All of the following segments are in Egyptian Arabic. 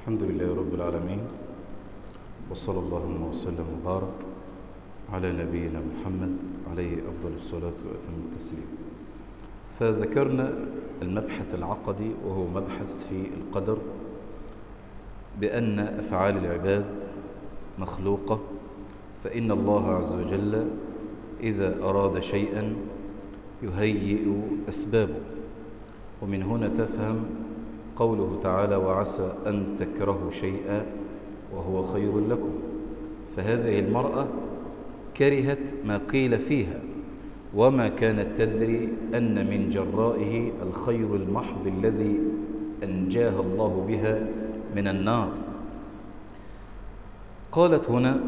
الحمد لله رب العالمين وصلى اللهم وسلم وبارك على نبينا محمد عليه أفضل الصلاة وأتم التسليم فذكرنا المبحث العقدي وهو مبحث في القدر بأن أفعال العباد مخلوقة فإن الله عز وجل إذا أراد شيئا يهيئ أسبابه ومن هنا تفهم قوله تعالى وعسى أن تكرهوا شيئا وهو خير لكم فهذه المرأة كرهت ما قيل فيها وما كانت تدري أن من جرائه الخير المحض الذي أنجاها الله بها من النار قالت هنا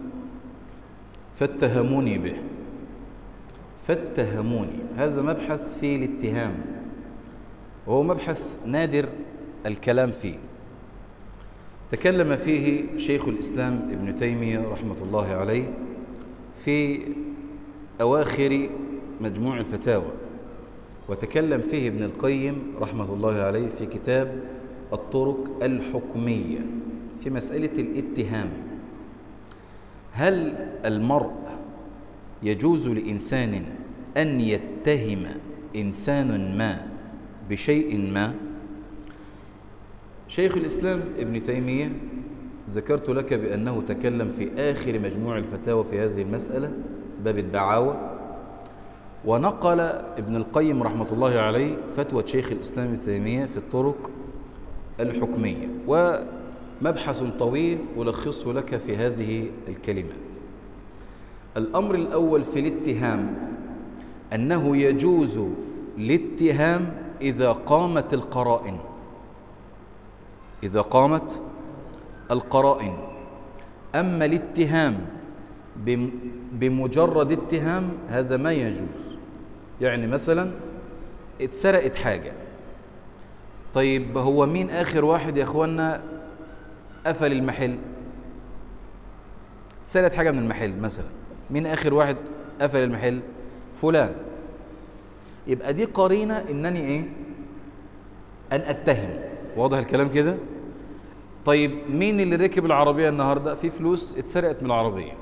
فاتهموني به فاتهموني هذا مبحث في الاتهام وهو مبحث نادر الكلام فيه تكلم فيه شيخ الإسلام ابن تيمية رحمة الله عليه في أواخر مجموع الفتاوى وتكلم فيه ابن القيم رحمة الله عليه في كتاب الطرق الحكمية في مسألة الاتهام هل المرء يجوز لإنسان أن يتهم إنسان ما بشيء ما شيخ الإسلام ابن تيمية ذكرت لك بأنه تكلم في آخر مجموع الفتاوى في هذه المسألة في باب الدعاوى ونقل ابن القيم رحمة الله عليه فتوى شيخ الإسلام ابن تيمية في الطرق الحكمية ومبحث طويل ألخصه لك في هذه الكلمات الأمر الأول في الاتهام أنه يجوز الاتهام إذا قامت القرائن إذا قامت القرائن أما الاتهام بمجرد اتهام هذا ما يجوز يعني مثلا اتسرقت حاجة طيب هو مين آخر واحد يا أخوانا قفل المحل اتسرقت حاجة من المحل مثلا مين آخر واحد قفل المحل فلان يبقى دي قرينة إنني إيه أن أتهم واضح الكلام كده طيب مين اللي ركب العربية النهاردة في فلوس اتسرقت من العربية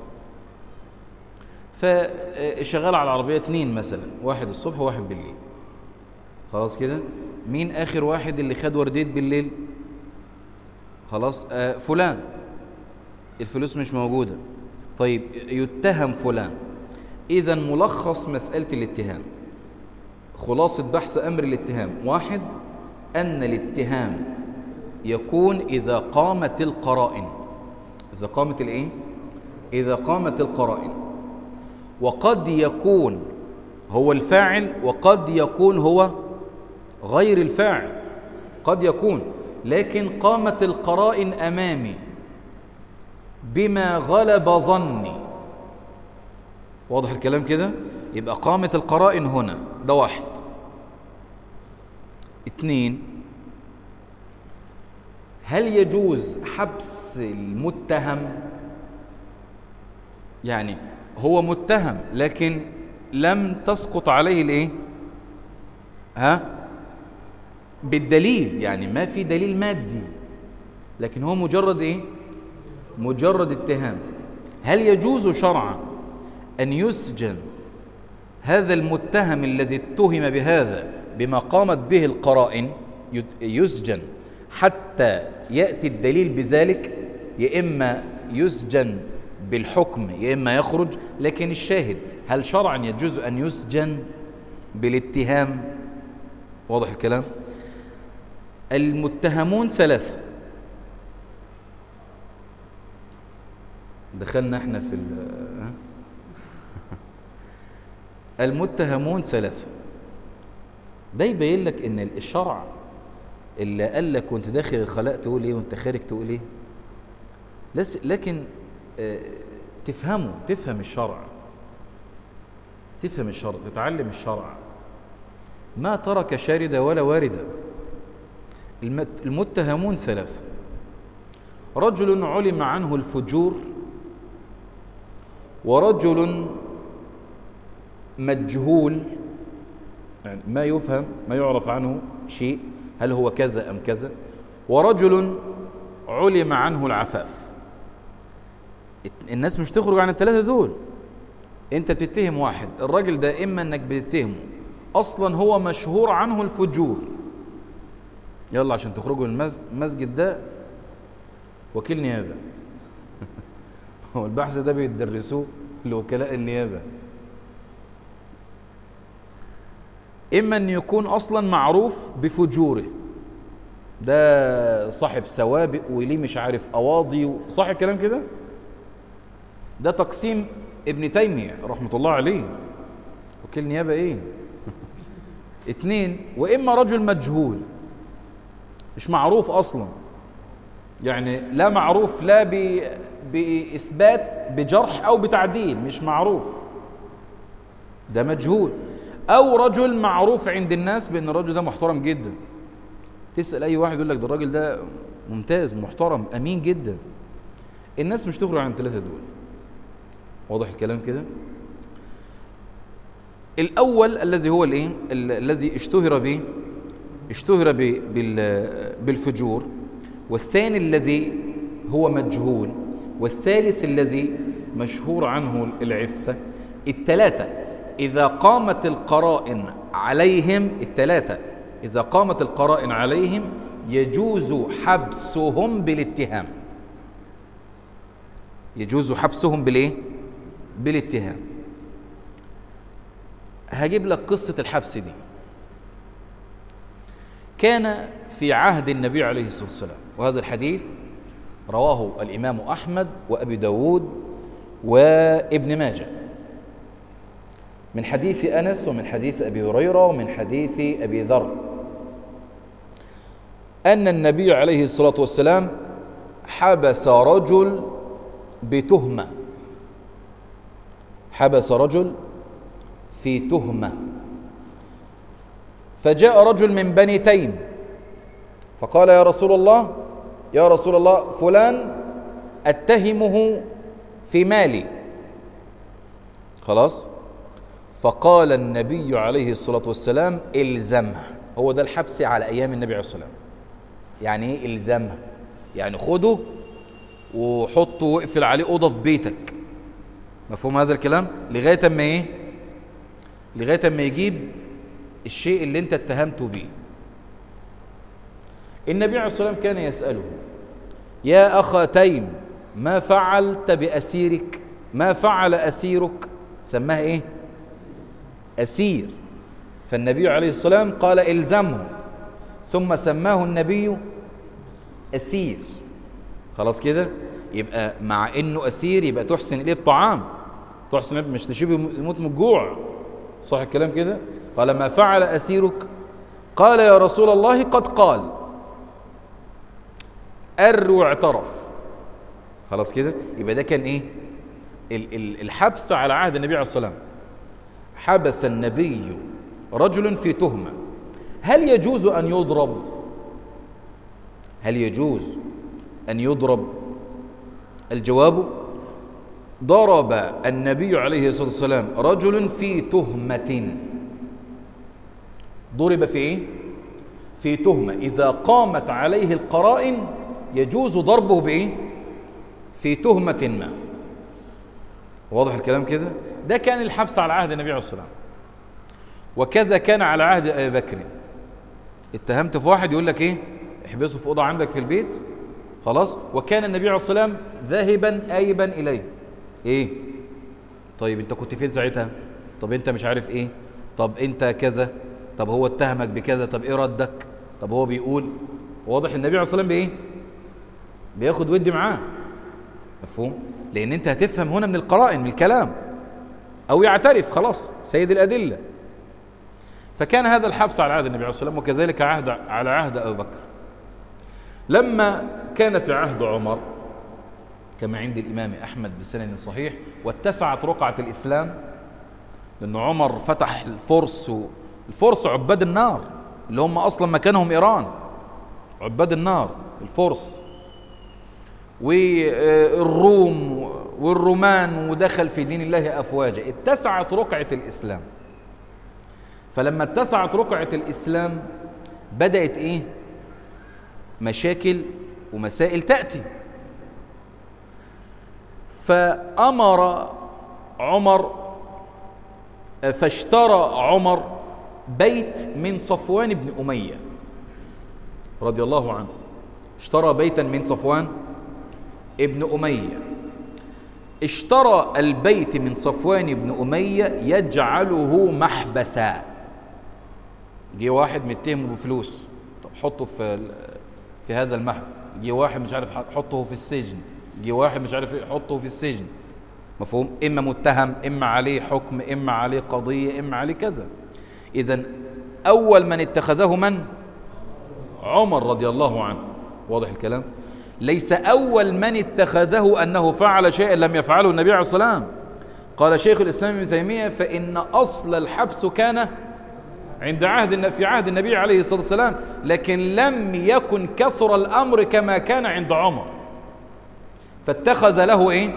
فشغال على العربية اتنين مثلا واحد الصبح وواحد بالليل خلاص كده مين آخر واحد اللي خد ورديت بالليل خلاص آه فلان الفلوس مش موجودة طيب يتهم فلان إذا ملخص مسألة الاتهام خلاصة بحث أمر الاتهام واحد أن الاتهام يكون إذا قامت القرائن إذا قامت الإيه؟ إذا قامت القرائن وقد يكون هو الفاعل وقد يكون هو غير الفاعل قد يكون لكن قامت القرائن أمامي بما غلب ظني واضح الكلام كده يبقى قامت القرائن هنا ده واحد اتنين هل يجوز حبس المتهم يعني هو متهم لكن لم تسقط عليه الايه ها بالدليل يعني ما في دليل مادي لكن هو مجرد ايه مجرد اتهام هل يجوز شرعا ان يسجن هذا المتهم الذي اتهم بهذا بما قامت به القرائن يسجن حتى يأتي الدليل بذلك يا إما يسجن بالحكم يا إما يخرج لكن الشاهد هل شرعا يجوز أن يسجن بالاتهام واضح الكلام المتهمون ثلاثة دخلنا احنا في المتهمون ثلاثة ده يبين لك ان الشرع اللي قال لك وانت داخل الخلاء تقول ايه وانت خارج تقول ايه لكن اه تفهمه تفهم الشرع تفهم الشرع تتعلم الشرع ما ترك شاردة ولا واردة المتهمون ثلاثة رجل علم عنه الفجور ورجل مجهول يعني ما يفهم ما يعرف عنه شيء هل هو كذا أم كذا ورجل علم عنه العفاف الناس مش تخرج عن الثلاثة دول انت بتتهم واحد الراجل ده اما انك بتتهمه اصلا هو مشهور عنه الفجور يلا عشان تخرجوا من المسجد ده وكيل نيابه هو البحث ده بيدرسوه لوكلاء النيابه اما ان يكون اصلا معروف بفجوره ده صاحب سوابق وليه مش عارف اواضي صح الكلام كده ده تقسيم ابن تيميه رحمه الله عليه وكيل نيابه ايه اتنين واما رجل مجهول مش معروف اصلا يعني لا معروف لا باثبات بجرح او بتعديل مش معروف ده مجهول او رجل معروف عند الناس بان الرجل ده محترم جدا تسال اي واحد يقول لك ده الراجل ده ممتاز محترم امين جدا الناس مش تخرج عن الثلاثه دول واضح الكلام كده الاول الذي هو الايه الذي اشتهر به اشتهر بالفجور والثاني الذي هو مجهول والثالث الذي مشهور عنه العفة الثلاثة إذا قامت القرائن عليهم الثلاثة إذا قامت القرائن عليهم يجوز حبسهم بالاتهام يجوز حبسهم بالايه بالاتهام هجيب لك قصة الحبس دي كان في عهد النبي عليه الصلاة والسلام وهذا الحديث رواه الإمام أحمد وأبي داود وابن ماجه من حديث أنس ومن حديث أبي هريرة ومن حديث أبي ذر أن النبي عليه الصلاة والسلام حبس رجل بتهمة حبس رجل في تهمة فجاء رجل من بني تيم فقال يا رسول الله يا رسول الله فلان اتهمه في مالي خلاص فقال النبي عليه الصلاة والسلام الزمه هو ده الحبس على أيام النبي عليه الصلاة والسلام يعني ايه الزمه يعني خده وحطه واقفل عليه أوضة في بيتك مفهوم هذا الكلام لغاية اما ايه لغاية اما يجيب الشيء اللي انت اتهمته به النبي عليه الصلاة والسلام كان يسأله يا أخا تيم ما فعلت بأسيرك ما فعل أسيرك سماه إيه أسير فالنبي عليه الصلاة والسلام قال إلزمه ثم سماه النبي أسير خلاص كده يبقى مع إنه أسير يبقى تحسن إليه الطعام تحسن مش تشيبه يموت من الجوع صح الكلام كده قال ما فعل أسيرك قال يا رسول الله قد قال أر واعترف خلاص كده يبقى ده كان إيه الحبس على عهد النبي عليه الصلاة والسلام حبس النبي رجل في تهمة هل يجوز أن يضرب هل يجوز أن يضرب الجواب ضرب النبي عليه الصلاة والسلام رجل في تهمة ضرب في ايه في تهمة إذا قامت عليه القرائن يجوز ضربه بايه في تهمة ما واضح الكلام كده ده كان الحبس على عهد النبي عليه الصلاة والسلام وكذا كان على عهد أبي بكر اتهمت في واحد يقول لك ايه احبسه في أوضة عندك في البيت خلاص وكان النبي عليه الصلاة والسلام ذاهبا آيبا إليه ايه طيب انت كنت فين ساعتها طب انت مش عارف ايه طب انت كذا طب هو اتهمك بكذا طب ايه ردك طب هو بيقول واضح النبي عليه الصلاه والسلام بايه بياخد ودي معاه مفهوم لان انت هتفهم هنا من القرائن من الكلام او يعترف خلاص سيد الادله فكان هذا الحبس على عهد النبي عليه الصلاه والسلام وكذلك عهد على عهد ابي بكر لما كان في عهد عمر كما عند الإمام أحمد بسند صحيح واتسعت رقعة الإسلام لأن عمر فتح الفرس الفرس عباد النار اللي هم أصلا مكانهم إيران عباد النار الفرس والروم والرومان ودخل في دين الله أفواجا اتسعت رقعة الإسلام فلما اتسعت رقعة الإسلام بدأت إيه مشاكل ومسائل تأتي فأمر عمر فاشترى عمر بيت من صفوان بن أمية رضي الله عنه اشترى بيتا من صفوان ابن أمية اشترى البيت من صفوان بن أمية يجعله محبسا جه واحد متهمه بفلوس طب حطه في في هذا المحبس جه واحد مش عارف حطه في السجن جه واحد مش عارف ايه حطه في السجن مفهوم اما متهم اما عليه حكم اما عليه قضيه اما عليه كذا اذا اول من اتخذه من عمر رضي الله عنه واضح الكلام ليس اول من اتخذه انه فعل شيئا لم يفعله النبي عليه الصلاه والسلام قال شيخ الاسلام ابن تيميه فان اصل الحبس كان عند عهد في عهد النبي عليه الصلاه والسلام لكن لم يكن كثر الامر كما كان عند عمر فاتخذ له ايه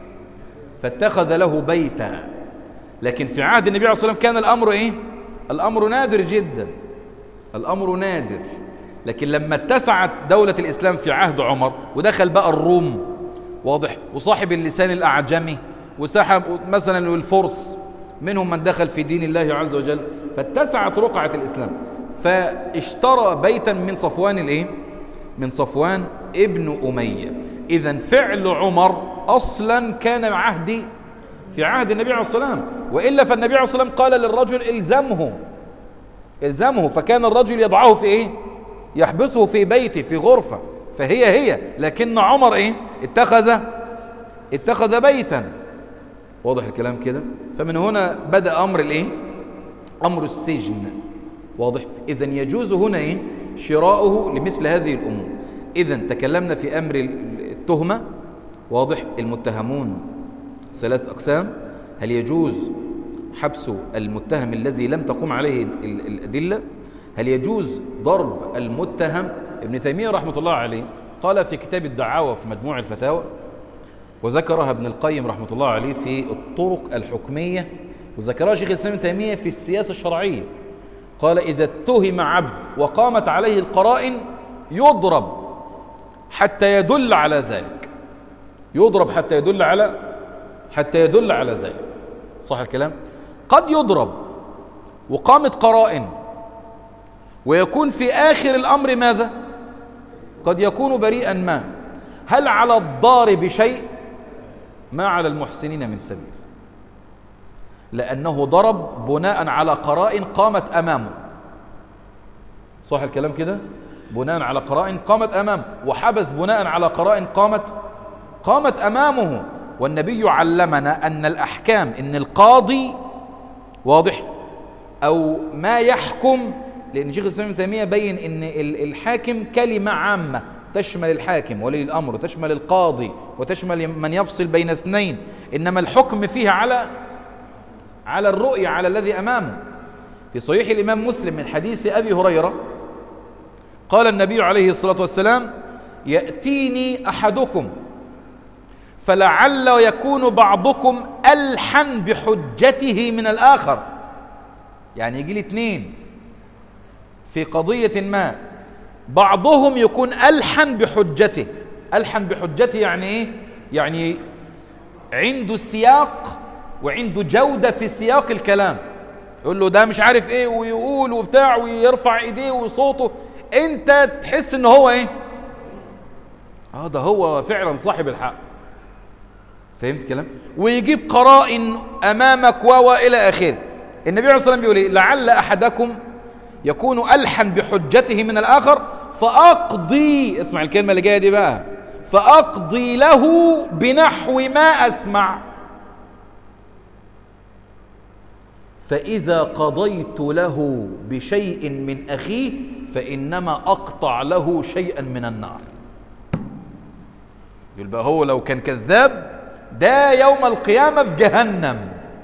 فاتخذ له بيتا لكن في عهد النبي عليه الصلاه والسلام كان الامر ايه الامر نادر جدا الامر نادر لكن لما اتسعت دولة الإسلام في عهد عمر ودخل بقى الروم واضح وصاحب اللسان الأعجمي وسحب مثلا الفرس منهم من دخل في دين الله عز وجل فاتسعت رقعة الإسلام فاشترى بيتا من صفوان الايه من صفوان ابن أمية إذا فعل عمر أصلا كان عهدي في عهد النبي عليه الصلاة والسلام وإلا فالنبي عليه الصلاة والسلام قال للرجل الزمه الزمه فكان الرجل يضعه في إيه يحبسه في بيته في غرفة فهي هي لكن عمر إيه اتخذ اتخذ بيتا واضح الكلام كده فمن هنا بدأ أمر الإيه أمر السجن واضح إذا يجوز هنا إيه شراؤه لمثل هذه الأمور إذا تكلمنا في أمر التهمة واضح المتهمون ثلاث أقسام هل يجوز حبس المتهم الذي لم تقوم عليه الأدلة هل يجوز ضرب المتهم ابن تيمية رحمة الله عليه قال في كتاب الدعاوى في مجموع الفتاوى وذكرها ابن القيم رحمة الله عليه في الطرق الحكمية وذكرها شيخ الإسلام ابن تيمية في السياسة الشرعية قال إذا اتهم عبد وقامت عليه القرائن يضرب حتى يدل على ذلك يضرب حتى يدل على حتى يدل على ذلك صح الكلام قد يضرب وقامت قرائن ويكون في آخر الأمر ماذا قد يكون بريئا ما هل على الضارب شيء ما على المحسنين من سبيل لأنه ضرب بناء على قرائن قامت أمامه صح الكلام كده بناء على قرائن قامت أمامه وحبس بناء على قرائن قامت قامت أمامه والنبي علمنا أن الأحكام إن القاضي واضح أو ما يحكم لأن شيخ الإسلام ابن تيمية بين أن الحاكم كلمة عامة تشمل الحاكم ولي الأمر وتشمل القاضي وتشمل من يفصل بين اثنين إنما الحكم فيها على على الرؤية على الذي أمامه في صحيح الإمام مسلم من حديث أبي هريرة قال النبي عليه الصلاة والسلام يأتيني أحدكم فلعل يكون بعضكم ألحن بحجته من الآخر يعني يجي لي اثنين في قضية ما بعضهم يكون ألحن بحجته ألحن بحجته يعني إيه؟ يعني عنده سياق وعنده جودة في سياق الكلام يقول له ده مش عارف ايه ويقول وبتاع ويرفع ايديه وصوته انت تحس ان هو ايه اه ده هو فعلا صاحب الحق فهمت كلام ويجيب قرائن امامك و الى اخره النبي عليه الصلاه والسلام بيقول ايه لعل احدكم يكون الحن بحجته من الاخر فاقضي اسمع الكلمه اللي جايه دي بقى فاقضي له بنحو ما اسمع فاذا قضيت له بشيء من اخيه فانما اقطع له شيئا من النار يبقى هو لو كان كذاب ده يوم القيامة في جهنم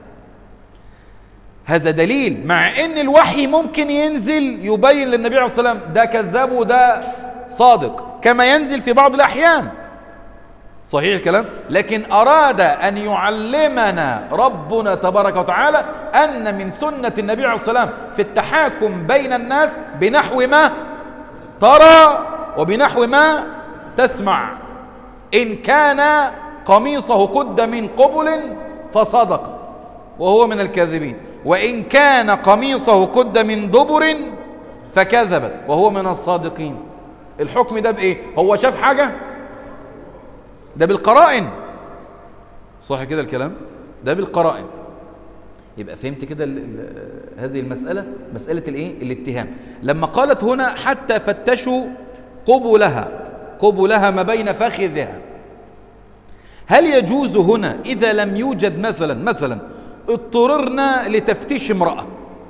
هذا دليل مع ان الوحي ممكن ينزل يبين للنبي عليه الصلاة والسلام ده كذاب وده صادق كما ينزل في بعض الأحيان صحيح الكلام لكن أراد أن يعلمنا ربنا تبارك وتعالى أن من سنة النبي عليه الصلاة والسلام في التحاكم بين الناس بنحو ما ترى وبنحو ما تسمع إن كان قميصه قد من قبل فصدق وهو من الكاذبين وإن كان قميصه قد من دبر فكذبت وهو من الصادقين الحكم ده بإيه هو شاف حاجة ده بالقرائن صح كده الكلام ده بالقرائن يبقى فهمت كده هذه المسألة مسألة الايه الاتهام لما قالت هنا حتى فتشوا قبلها قبلها ما بين فخذها هل يجوز هنا إذا لم يوجد مثلا مثلا اضطررنا لتفتيش امرأة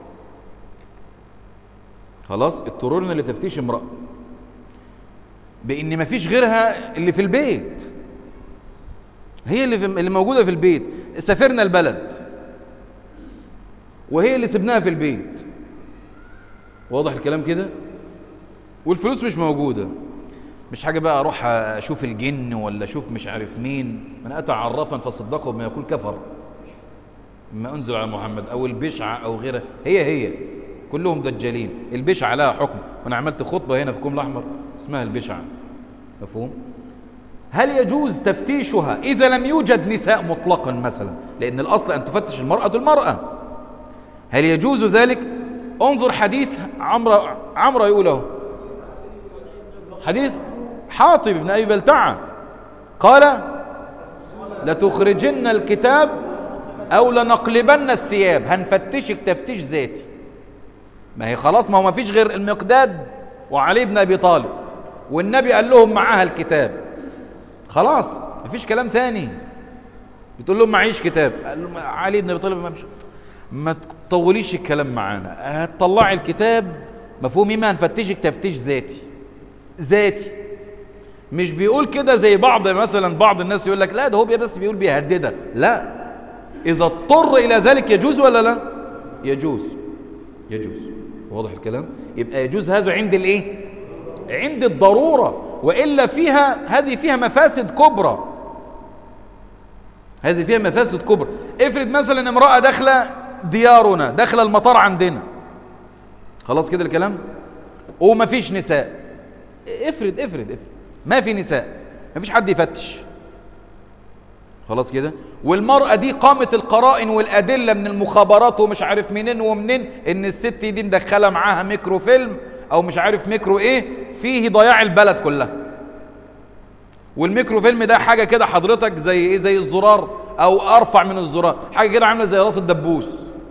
خلاص اضطررنا لتفتيش امرأة بإن ما فيش غيرها اللي في البيت هي اللي, في اللي موجودة في البيت سافرنا البلد وهي اللي سبناها في البيت واضح الكلام كده والفلوس مش موجودة مش حاجة بقى أروح أشوف الجن ولا أشوف مش عارف مين من أتى عرافا فصدقه بما يقول كفر ما أنزل على محمد أو البشعة أو غيرها هي هي كلهم دجالين البشعة لها حكم وأنا عملت خطبة هنا في كوم الأحمر اسمها البشعة مفهوم هل يجوز تفتيشها إذا لم يوجد نساء مطلقا مثلا لأن الأصل أن تفتش المرأة المرأة هل يجوز ذلك انظر حديث عمرو عمرو يقوله حديث حاطب بن أبي بلتعة قال لتخرجن الكتاب أو لنقلبن الثياب هنفتشك تفتيش ذاتي ما هي خلاص ما هو ما فيش غير المقداد وعلي بن أبي طالب والنبي قال لهم معاها الكتاب خلاص ما فيش كلام تاني بتقول لهم معيش كتاب قال لهم علي بن أبي طالب ما مش ما تطوليش الكلام معانا هتطلعي الكتاب مفهوم ايه ما هنفتشك تفتيش ذاتي ذاتي مش بيقول كده زي بعض مثلا بعض الناس يقول لك لا ده هو بس بيقول بيهددها لا اذا اضطر الى ذلك يجوز ولا لا يجوز يجوز واضح الكلام يبقى يجوز هذا عند الايه عند الضروره والا فيها هذه فيها مفاسد كبرى هذه فيها مفاسد كبرى افرض مثلا امراه داخله ديارنا داخله المطار عندنا خلاص كده الكلام ومفيش نساء افرض افرض افرض ما في نساء ما فيش حد يفتش خلاص كده والمرأة دي قامت القرائن والأدلة من المخابرات ومش عارف منين ومنين إن الست دي مدخلة معاها ميكرو فيلم أو مش عارف ميكرو إيه فيه ضياع البلد كلها والميكرو فيلم ده حاجة كده حضرتك زي إيه زي الزرار أو أرفع من الزرار حاجة كده عاملة زي راس الدبوس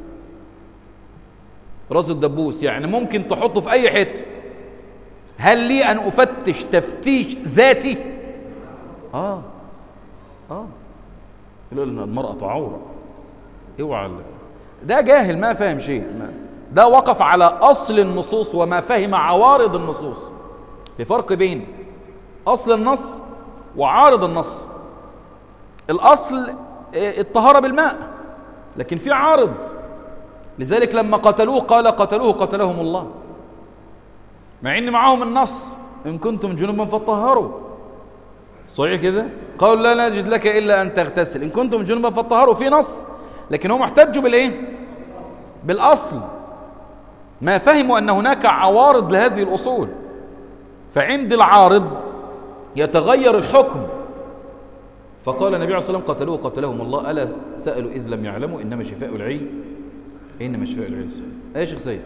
راس الدبوس يعني ممكن تحطه في أي حتة هل لي أن أفتش تفتيش ذاتي آه آه يقول المرأة عورة اوعى ده جاهل ما فاهم شيء ما ده وقف على أصل النصوص وما فهم عوارض النصوص في فرق بين أصل النص وعارض النص الأصل الطهارة بالماء لكن في عارض لذلك لما قتلوه قال قتلوه قتلهم الله مع ان معاهم النص ان كنتم جنوبا فطهروا صحيح كده قالوا لا نجد لك الا ان تغتسل ان كنتم جنوبا فطهروا في نص لكن هم احتجوا بالايه بالاصل ما فهموا ان هناك عوارض لهذه الاصول فعند العارض يتغير الحكم فقال النبي عليه الصلاه والسلام قتلوه قتلهم الله الا سالوا اذ لم يعلموا انما شفاء العي انما شفاء العي ايه يا شيخ سيد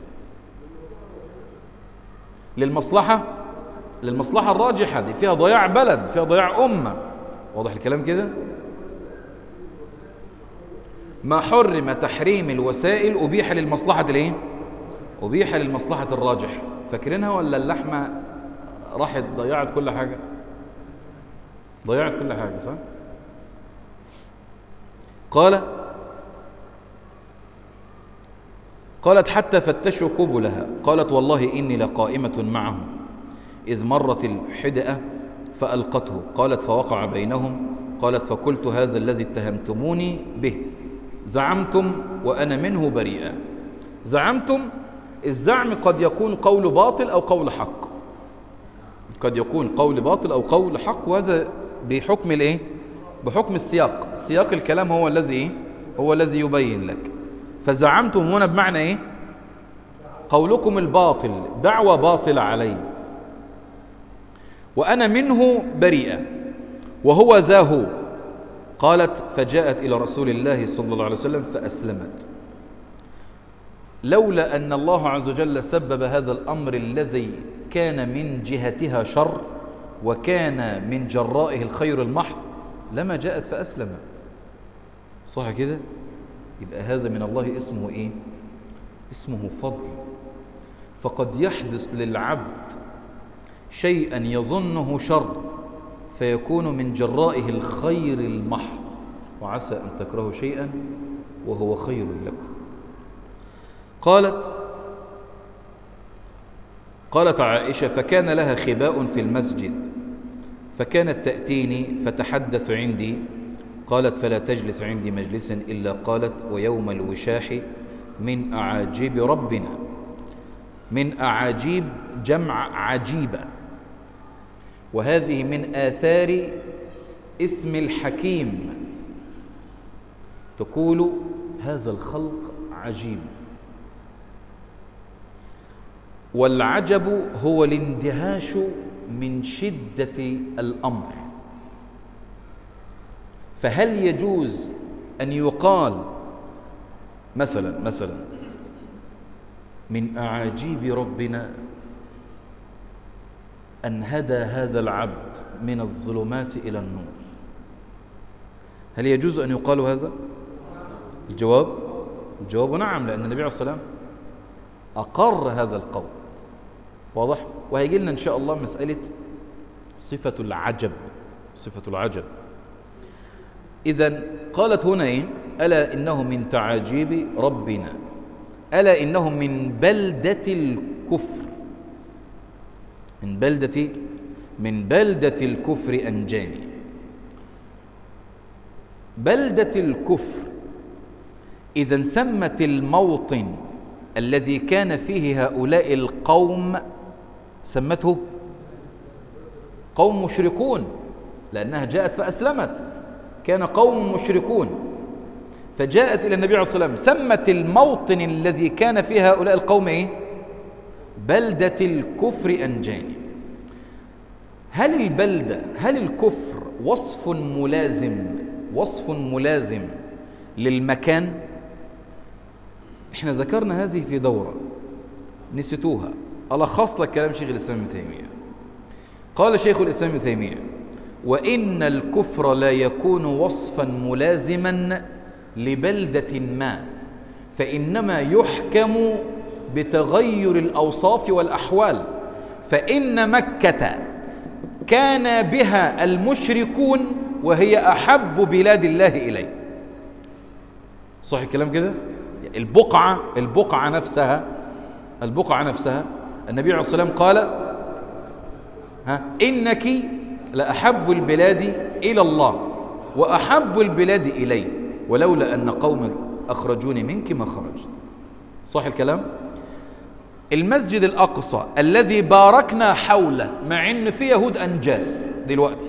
للمصلحة للمصلحة الراجحة دي فيها ضياع بلد فيها ضياع أمة واضح الكلام كده ما حرم تحريم الوسائل أبيح للمصلحة الايه أبيح للمصلحة الراجحة فاكرينها ولا اللحمة راحت ضيعت كل حاجة ضيعت كل حاجة صح قال قالت حتى فتشوا قبلها قالت والله إني لقائمة معه إذ مرت الحدأة فألقته قالت فوقع بينهم قالت فقلت هذا الذي اتهمتموني به زعمتم وأنا منه بريئة زعمتم الزعم قد يكون قول باطل أو قول حق قد يكون قول باطل أو قول حق وهذا بحكم الإيه؟ بحكم السياق سياق الكلام هو الذي هو الذي يبين لك فزعمتم هنا بمعنى ايه قولكم الباطل دعوة باطلة علي وأنا منه بريئة وهو ذا هو قالت فجاءت إلى رسول الله صلى الله عليه وسلم فأسلمت لولا أن الله عز وجل سبب هذا الأمر الذي كان من جهتها شر وكان من جرائه الخير المحض لما جاءت فأسلمت صح كده يبقى هذا من الله اسمه إيه اسمه فضل فقد يحدث للعبد شيئا يظنه شر فيكون من جرائه الخير المحض وعسى أن تكرهوا شيئا وهو خير لكم قالت قالت عائشة فكان لها خباء في المسجد فكانت تأتيني فتحدث عندي قالت فلا تجلس عندي مجلسا إلا قالت ويوم الوشاح من أعاجيب ربنا من أعاجيب جمع عجيبة وهذه من آثار اسم الحكيم تقول هذا الخلق عجيب والعجب هو الاندهاش من شدة الأمر فهل يجوز أن يقال مثلا مثلا من أعاجيب ربنا أن هدى هذا العبد من الظلمات إلى النور هل يجوز أن يقال هذا؟ الجواب الجواب نعم لأن النبي عليه الصلاة والسلام أقر هذا القول واضح؟ وهيجي لنا إن شاء الله مسألة صفة العجب صفة العجب إذا قالت هنا إيه؟ ألا إنه من تعاجيب ربنا ألا إنه من بلدة الكفر من بلدة من بلدة الكفر أنجاني بلدة الكفر إذا سمت الموطن الذي كان فيه هؤلاء القوم سمته قوم مشركون لأنها جاءت فأسلمت كان قوم مشركون فجاءت إلى النبي عليه الصلاة والسلام سمت الموطن الذي كان فيه هؤلاء القوم إيه؟ بلدة الكفر أنجاني هل البلدة هل الكفر وصف ملازم وصف ملازم للمكان احنا ذكرنا هذه في دورة نسيتوها ألخص لك كلام شيخ الإسلام ابن تيمية قال شيخ الإسلام ابن تيمية وإن الكفر لا يكون وصفا ملازما لبلدة ما فإنما يحكم بتغير الأوصاف والأحوال فإن مكة كان بها المشركون وهي أحب بلاد الله إليه صح الكلام كده البقعة البقعة نفسها البقعة نفسها النبي عليه الصلاة والسلام قال ها إنك لأحب البلاد إلى الله وأحب البلاد إلي ولولا أن قوم أخرجوني منك ما خرج صح الكلام المسجد الأقصى الذي باركنا حوله مع أن في يهود أنجاس دلوقتي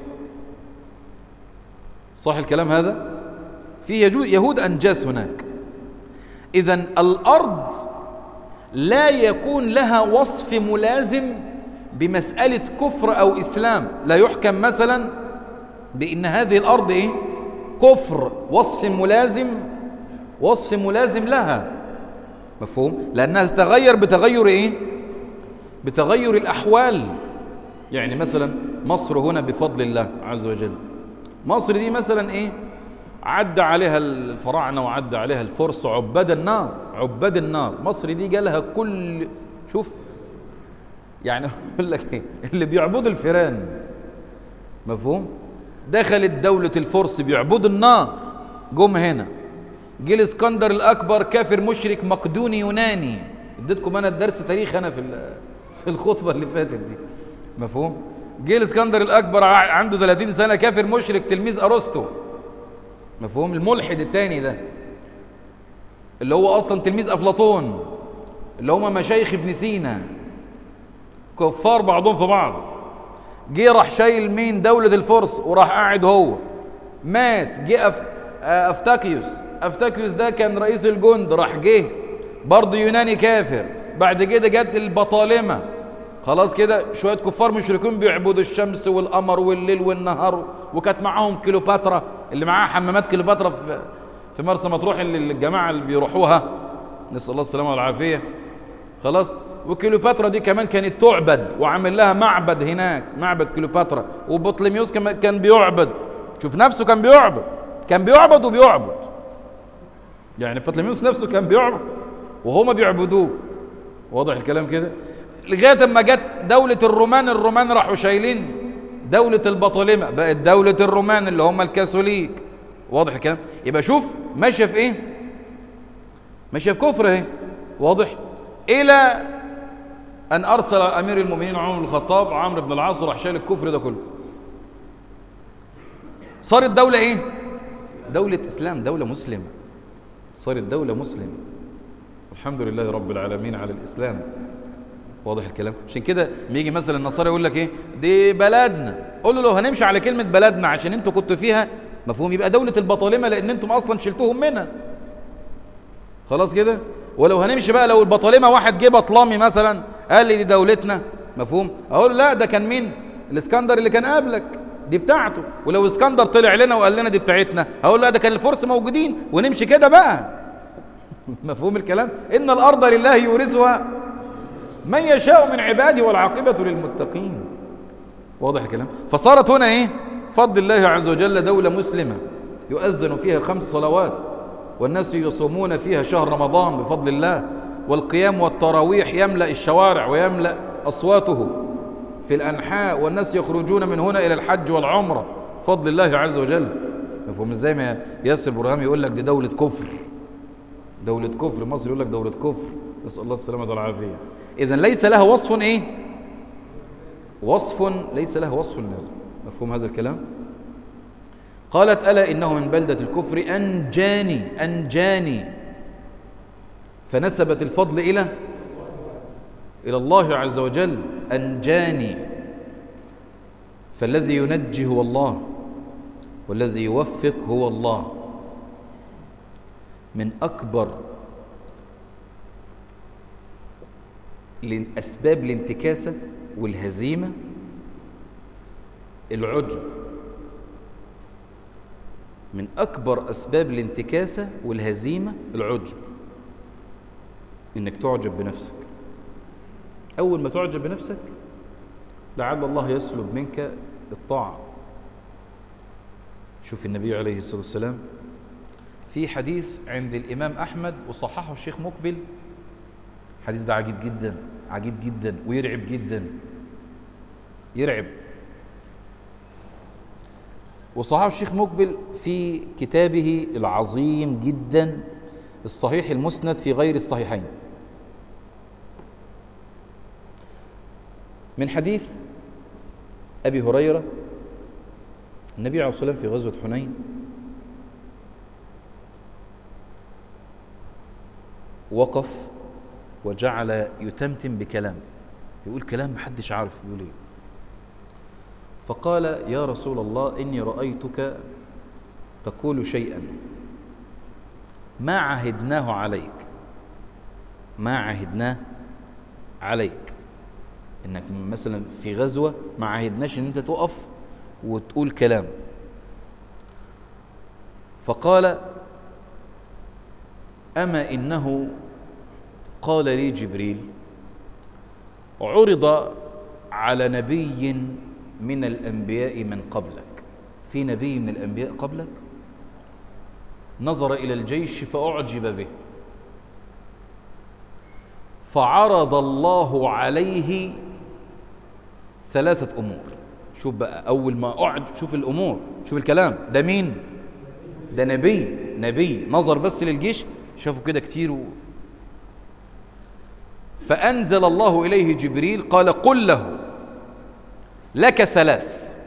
صح الكلام هذا في يهود أنجاس هناك إذا الأرض لا يكون لها وصف ملازم بمسألة كفر أو إسلام لا يحكم مثلا بأن هذه الأرض إيه؟ كفر وصف ملازم وصف ملازم لها مفهوم لأنها تتغير بتغير إيه بتغير الأحوال يعني مثلا مصر هنا بفضل الله عز وجل مصر دي مثلا إيه عدى عليها الفراعنة وعدى عليها الفرس عباد النار عباد النار مصر دي جالها كل شوف يعني اقول لك ايه اللي بيعبدوا الفيران مفهوم دخلت دولة الفرس بيعبدوا النار جم هنا جه الاسكندر الاكبر كافر مشرك مقدوني يوناني اديتكم انا الدرس تاريخ انا في في الخطبه اللي فاتت دي مفهوم جه الاسكندر الاكبر عنده 30 سنه كافر مشرك تلميذ ارسطو مفهوم الملحد الثاني ده اللي هو اصلا تلميذ افلاطون اللي هم مشايخ ابن سينا كفار بعضهم في بعض جه راح شايل مين دولة الفرس وراح قاعد هو مات جه أف... افتاكيوس افتاكيوس ده كان رئيس الجند راح جه برضه يوناني كافر بعد كده جت البطالمة خلاص كده شوية كفار مشركين بيعبدوا الشمس والقمر والليل والنهار وكانت معاهم كليوباترا اللي معاها حمامات كليوباترا في في مرسى مطروح اللي الجماعة اللي بيروحوها نسأل الله السلامة والعافية خلاص وكليوباترا دي كمان كانت تعبد وعمل لها معبد هناك معبد كليوباترا وبطليميوس كان بيعبد شوف نفسه كان بيعبد كان بيعبد وبيعبد يعني بطليميوس نفسه كان بيعبد وهما بيعبدوه واضح الكلام كده لغايه اما جت دوله الرومان الرومان راحوا شايلين دوله البطالمه بقت دوله الرومان اللي هم الكاثوليك واضح الكلام يبقى شوف ماشيه في ايه ماشيه في كفر اهي واضح الى ان ارسل امير المؤمنين عمر بن الخطاب عمرو بن العاص وراح شايل الكفر ده كله صارت دوله ايه دوله اسلام دوله مسلمه صارت دوله مسلمه الحمد لله رب العالمين على الاسلام واضح الكلام عشان كده يجي مثلا النصارى يقول لك ايه دي بلدنا قول له لو هنمشي على كلمه بلدنا عشان انتوا كنتوا فيها مفهوم يبقى دوله البطالمه لان انتم اصلا شلتوهم منها خلاص كده ولو هنمشي بقى لو البطالمه واحد جه بطلامي مثلا قال لي دي دولتنا مفهوم اقول لا ده كان مين الاسكندر اللي كان قبلك دي بتاعته ولو اسكندر طلع لنا وقال لنا دي بتاعتنا هقول لا ده كان الفرس موجودين ونمشي كده بقى مفهوم الكلام ان الارض لله يورثها من يشاء من عباده والعاقبه للمتقين واضح الكلام فصارت هنا ايه فضل الله عز وجل دوله مسلمه يؤذن فيها خمس صلوات والناس يصومون فيها شهر رمضان بفضل الله والقيام والتراويح يملا الشوارع ويملا اصواته في الانحاء والناس يخرجون من هنا الى الحج والعمره فضل الله عز وجل مفهوم ازاي ما ياسر برهام يقول لك دي دوله كفر دوله كفر مصر يقول لك دوله كفر نسال الله السلامه والعافيه اذا ليس لها وصف ايه وصف ليس له وصف لازم مفهوم هذا الكلام قالت ألا إنه من بلدة الكفر أنجاني أنجاني فنسبت الفضل إلى إلى الله عز وجل أنجاني فالذي ينجي هو الله والذي يوفق هو الله من أكبر أسباب الانتكاسة والهزيمة العجب من أكبر أسباب الانتكاسة والهزيمة العجب إنك تعجب بنفسك أول ما تعجب بنفسك لعل الله يسلب منك الطاعة شوف النبي عليه الصلاة والسلام في حديث عند الإمام أحمد وصححه الشيخ مقبل الحديث ده عجيب جدا عجيب جدا ويرعب جدا يرعب وصححه الشيخ مقبل في كتابه العظيم جدا الصحيح المسند في غير الصحيحين من حديث أبي هريرة النبي عليه الصلاة والسلام في غزوة حنين وقف وجعل يتمتم بكلام يقول كلام محدش عارف يقول ايه فقال يا رسول الله إني رأيتك تقول شيئا ما عهدناه عليك ما عهدناه عليك انك مثلا في غزوة ما عهدناش ان انت تقف وتقول كلام فقال أما إنه قال لي جبريل عرض على نبي من الأنبياء من قبلك في نبي من الأنبياء قبلك نظر إلى الجيش فأعجب به فعرض الله عليه ثلاثة أمور شوف بقى أول ما أعد شوف الأمور شوف الكلام ده مين ده نبي نبي نظر بس للجيش شافوا كده كتير و... فأنزل الله إليه جبريل قال قل له لك ثلاث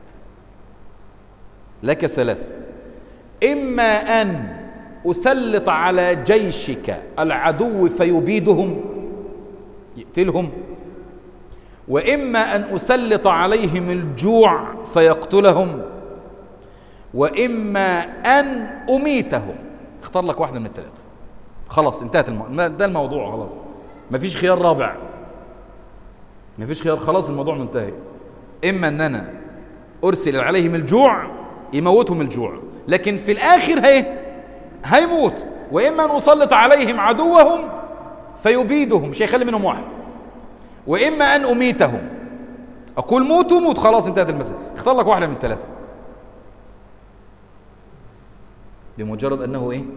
لك ثلاث إما أن أسلط على جيشك العدو فيبيدهم يقتلهم وإما أن أسلط عليهم الجوع فيقتلهم وإما أن أميتهم اختار لك واحدة من الثلاثة خلاص انتهت المو... ده الموضوع خلاص مفيش خيار رابع مفيش خيار خلاص الموضوع منتهي إما أن أنا أرسل عليهم الجوع يموتهم الجوع لكن في الآخر هي هيموت وإما أن أسلط عليهم عدوهم فيبيدهم مش هيخلي منهم واحد وإما أن أميتهم أقول موتوا موت خلاص انتهت المسألة اختار لك واحدة من الثلاثة بمجرد أنه إيه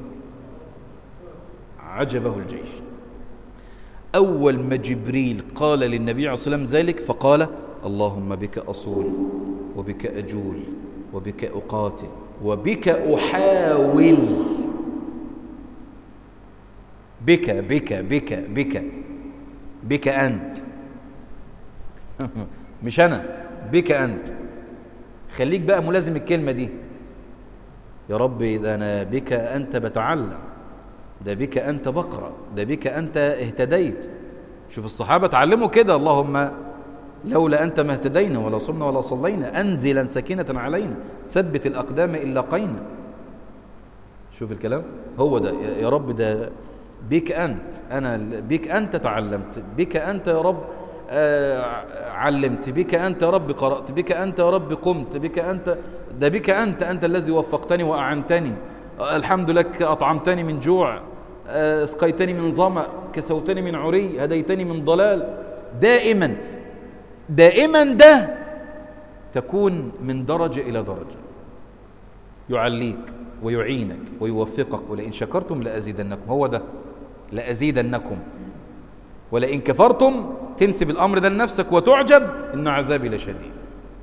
عجبه الجيش أول ما جبريل قال للنبي عليه الصلاة والسلام ذلك فقال اللهم بك أصول وبك أجول وبك أقاتل وبك أحاول بك بك بك بك بك أنت مش أنا بك أنت خليك بقى ملازم الكلمة دي يا رب ده أنا بك أنت بتعلم ده بك أنت بقرأ ده بك أنت اهتديت شوف الصحابة تعلموا كده اللهم لولا أنت ما اهتدينا ولا صمنا ولا صلينا أنزلا سكينة علينا ثبت الأقدام إن لقينا شوف الكلام هو ده يا رب ده بك أنت أنا بك أنت تعلمت بك أنت يا رب آه علمت بك أنت يا رب قرأت بك أنت يا رب قمت بك أنت ده بك أنت أنت الذي وفقتني وأعنتني الحمد لك أطعمتني من جوع اسقيتني من ظمأ كسوتني من عري هديتني من ضلال دائما دائما ده تكون من درجة إلى درجة يعليك ويعينك ويوفقك ولئن شكرتم لأزيدنكم هو ده لأزيدنكم ولئن كفرتم تنسب الأمر ده لنفسك وتعجب إن عذابي لشديد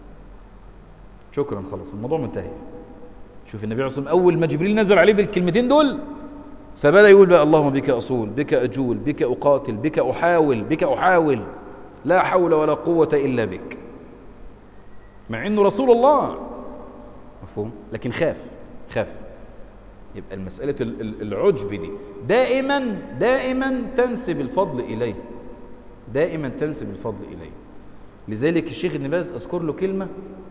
شكرا خلاص الموضوع منتهي شوف النبي عليه الصلاة والسلام أول ما جبريل نزل عليه بالكلمتين دول فبدأ يقول بقى اللهم بك أصول بك أجول بك أقاتل بك أحاول بك أحاول لا حول ولا قوة إلا بك مع أنه رسول الله مفهوم لكن خاف خاف يبقى المسألة العجب دي دائما دائما تنسب الفضل إليه دائما تنسب الفضل إليه لذلك الشيخ ابن باز أذكر له كلمة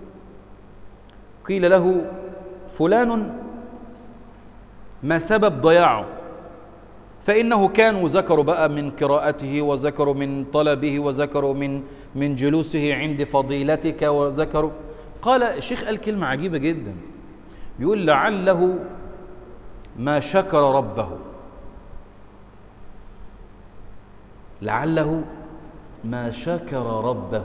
قيل له فلان ما سبب ضياعه فإنه كان وذكروا بقى من قراءته وذكروا من طلبه وذكروا من من جلوسه عند فضيلتك وذكروا قال الشيخ قال كلمة عجيبة جدا بيقول لعله ما شكر ربه لعله ما شكر ربه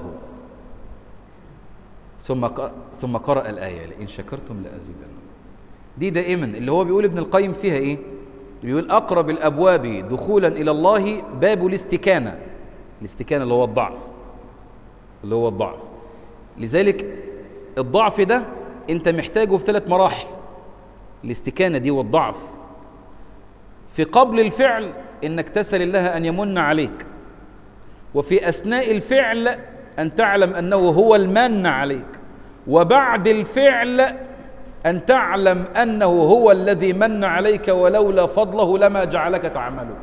ثم ثم قرأ الآية لئن شكرتم لأزيدنكم دي دائما اللي هو بيقول ابن القيم فيها ايه بيقول اقرب الابواب دخولا الى الله باب الاستكانه الاستكانه اللي هو الضعف اللي هو الضعف لذلك الضعف ده انت محتاجه في ثلاث مراحل الاستكانه دي والضعف في قبل الفعل انك تسال الله ان يمن عليك وفي اثناء الفعل ان تعلم انه هو المن عليك وبعد الفعل أن تعلم أنه هو الذي من عليك ولولا فضله لما جعلك تعمله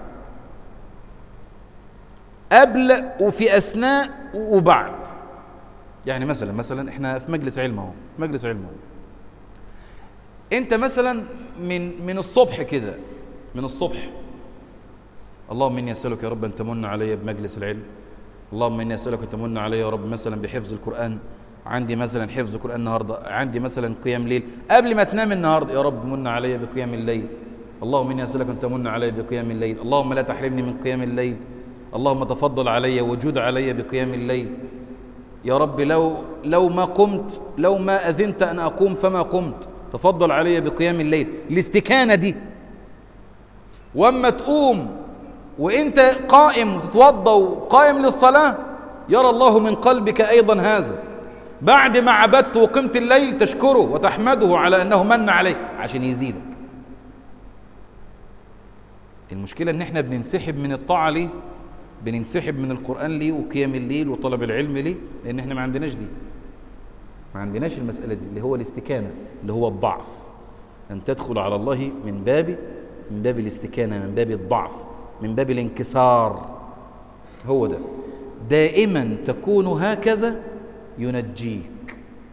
قبل وفي أثناء وبعد يعني مثلا مثلا احنا في مجلس علم اهو مجلس علم اهو انت مثلا من من الصبح كده من الصبح اللهم اني اسالك يا رب ان تمن علي بمجلس العلم اللهم اني اسالك ان تمن علي يا رب مثلا بحفظ القران عندي مثلا حفظ قرآن النهارده عندي مثلا قيام ليل قبل ما تنام النهارده يا رب من علي بقيام الليل اللهم اني اسالك ان تمن علي بقيام الليل اللهم لا تحرمني من قيام الليل اللهم تفضل علي وجود علي بقيام الليل يا رب لو لو ما قمت لو ما اذنت ان اقوم فما قمت تفضل علي بقيام الليل الاستكانه دي واما تقوم وانت قائم وتتوضا وقائم للصلاه يرى الله من قلبك ايضا هذا بعد ما عبدت وقمت الليل تشكره وتحمده على أنه من عليك عشان يزيدك المشكلة ان احنا بننسحب من الطاعة ليه بننسحب من القرآن ليه وقيام الليل وطلب العلم ليه لأن احنا ما عندناش دي ما عندناش المسألة دي اللي هو الاستكانة اللي هو الضعف أن تدخل على الله من باب من باب الاستكانة من باب الضعف من باب الانكسار هو ده دائما تكون هكذا ينجيك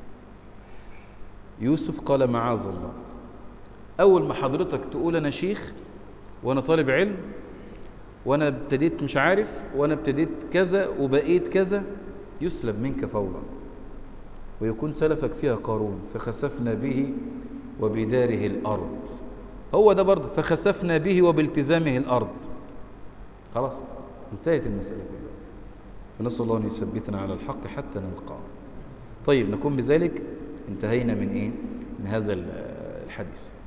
يوسف قال معاذ الله أول ما حضرتك تقول أنا شيخ وأنا طالب علم وأنا ابتديت مش عارف وأنا ابتديت كذا وبقيت كذا يسلب منك فورا ويكون سلفك فيها قارون فخسفنا به وبداره الأرض هو ده برضه فخسفنا به وبالتزامه الأرض خلاص انتهت المسألة كلها فنسأل الله أن يثبتنا على الحق حتى نلقاه طيب نكون بذلك انتهينا من إيه من هذا الحديث